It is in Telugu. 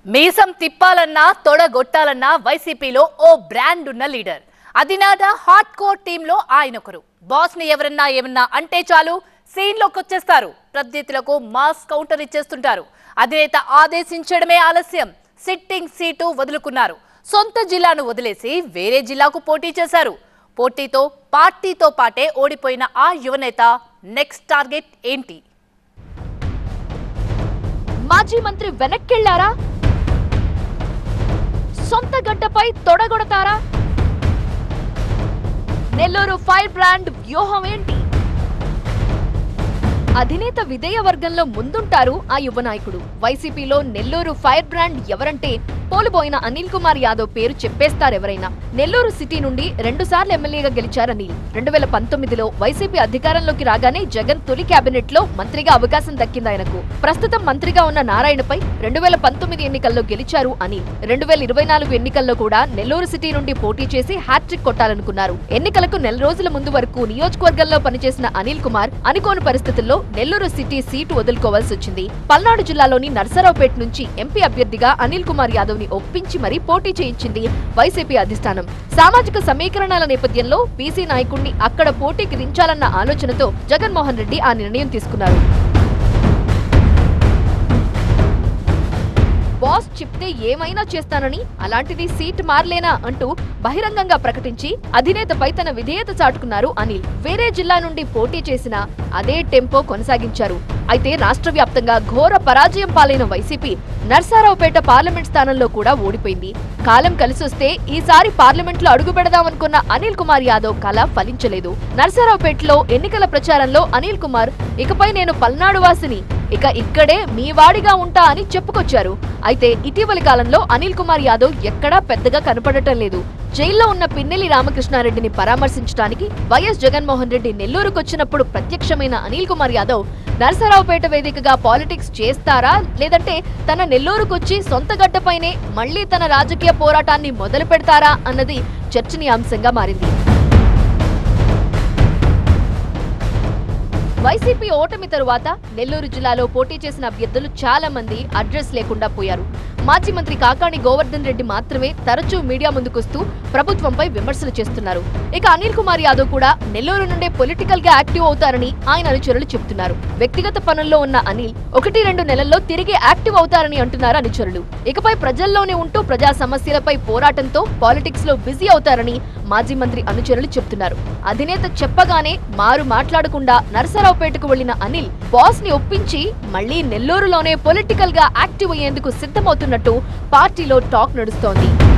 మీసం తిప్పాలన్నా తొడగొట్టాలన్నా వైసీపీలో ఓ బ్రాండ్ ఉన్న లీడర్ అదినాద హాట్ కోర్ టీంలో ఆయన ఒకరు బాస్ ని ఎవరన్నా ఏమన్నా అంటే చాలు సీన్ లోకి వచ్చేస్తారు ప్రత్యర్థులకు మాస్ కౌంటర్ ఇచ్చేస్తుంటారు అధినేత ఆదేశించడమే ఆలస్యం సిట్టింగ్ సీటు వదులుకున్నారు సొంత జిల్లాను వదిలేసి వేరే జిల్లాకు పోటీ చేశారు పోటీతో పార్టీతో పాటే ఓడిపోయిన ఆ యువనేత నెక్స్ట్ టార్గెట్ ఏంటి మాజీ మంత్రి వెనక్కెళ్లారా సొంత గడ్డపై తొడగొడతారా నెల్లూరు ఫైర్ బ్రాండ్ వ్యూహం ఏంటి అధినేత విధేయ వర్గంలో ముందుంటారు ఆ యువ నాయకుడు వైసీపీలో నెల్లూరు ఫైర్ బ్రాండ్ ఎవరంటే పోలుబోయిన అనిల్ కుమార్ యాదవ్ పేరు చెప్పేస్తారెవరైనా నెల్లూరు సిటీ నుండి రెండు సార్లు ఎమ్మెల్యేగా గెలిచారు అనిల్ రెండు వేల పంతొమ్మిదిలో వైసీపీ అధికారంలోకి రాగానే జగన్ తొలి కేబినెట్ లో మంత్రిగా అవకాశం దక్కింది ఆయనకు ప్రస్తుతం మంత్రిగా ఉన్న నారాయణపై రెండు వేల పంతొమ్మిది ఎన్నికల్లో గెలిచారు అనిల్ రెండు వేల ఇరవై నాలుగు ఎన్నికల్లో కూడా నెల్లూరు సిటీ నుండి పోటీ చేసి హ్యాట్రిక్ కొట్టాలనుకున్నారు ఎన్నికలకు నెల రోజుల ముందు వరకు నియోజకవర్గంలో పనిచేసిన అనిల్ కుమార్ అనుకోని పరిస్థితుల్లో నెల్లూరు సిటీ సీటు వదులుకోవాల్సి వచ్చింది పల్నాడు జిల్లాలోని నర్సరావుపేట నుంచి ఎంపీ అభ్యర్థిగా అనిల్ కుమార్ యాదవ్ ని ఒప్పించి మరీ పోటీ చేయించింది వైసీపీ అధిష్టానం సామాజిక సమీకరణాల నేపథ్యంలో బీసీ నాయకుడిని అక్కడ పోటీకి దించాలన్న ఆలోచనతో జగన్మోహన్ రెడ్డి ఆ నిర్ణయం తీసుకున్నారు బాస్ చెప్తే ఏమైనా చేస్తానని అలాంటిది సీట్ మారలేనా అంటూ బహిరంగంగా ప్రకటించి అధినేతపై తన విధేయత చాటుకున్నారు అనిల్ వేరే జిల్లా నుండి పోటీ చేసిన అదే టెంపో కొనసాగించారు అయితే రాష్ట్ర వ్యాప్తంగా ఘోర పరాజయం పాలైన వైసీపీ నర్సారావుపేట పార్లమెంట్ స్థానంలో కూడా ఓడిపోయింది కాలం కలిసొస్తే ఈసారి పార్లమెంట్ లో అడుగు పెడదామనుకున్న అనిల్ కుమార్ యాదవ్ కల ఫలించలేదు నర్సారావుపేటలో ఎన్నికల ప్రచారంలో అనిల్ కుమార్ ఇకపై నేను పల్నాడు వాసిని ఇక ఇక్కడే మీ వాడిగా ఉంటా అని చెప్పుకొచ్చారు అయితే ఇటీవలి కాలంలో అనిల్ కుమార్ యాదవ్ ఎక్కడా పెద్దగా కనపడటం లేదు జైల్లో ఉన్న పిన్నెల్లి రామకృష్ణారెడ్డిని పరామర్శించడానికి వైఎస్ జగన్మోహన్ రెడ్డి నెల్లూరుకొచ్చినప్పుడు ప్రత్యక్షమైన అనిల్ కుమార్ యాదవ్ నరసరావుపేట వేదికగా పాలిటిక్స్ చేస్తారా లేదంటే తన నెల్లూరుకొచ్చి సొంత గడ్డపైనే మళ్లీ తన రాజకీయ పోరాటాన్ని మొదలు పెడతారా అన్నది చర్చనీయాంశంగా మారింది వైసీపీ ఓటమి తరువాత నెల్లూరు జిల్లాలో పోటీ చేసిన అభ్యర్థులు చాలా మంది అడ్రస్ లేకుండా పోయారు మాజీ మంత్రి కాకాణి గోవర్ధన్ రెడ్డి మాత్రమే తరచూ మీడియా ముందుకొస్తూ ప్రభుత్వంపై విమర్శలు చేస్తున్నారు ఇక అనిల్ కుమార్ యాదవ్ కూడా నెల్లూరు నుండే పొలిటికల్ గా యాక్టివ్ అవుతారని ఆయన అనుచరులు చెబుతున్నారు వ్యక్తిగత పనుల్లో ఉన్న అనిల్ ఒకటి రెండు నెలల్లో తిరిగి యాక్టివ్ అవుతారని అంటున్నారు అనుచరులు ఇకపై ప్రజల్లోనే ఉంటూ ప్రజా సమస్యలపై పోరాటంతో పాలిటిక్స్ లో బిజీ అవుతారని మాజీ మంత్రి అనుచరులు చెబుతున్నారు అధినేత చెప్పగానే మారు మాట్లాడకుండా నరసరావుపేటకు వెళ్లిన అనిల్ బాస్ ని ఒప్పించి మళ్లీ నెల్లూరులోనే పొలిటికల్ గా యాక్టివ్ అయ్యేందుకు సిద్ధమవుతున్నట్టు పార్టీలో టాక్ నడుస్తోంది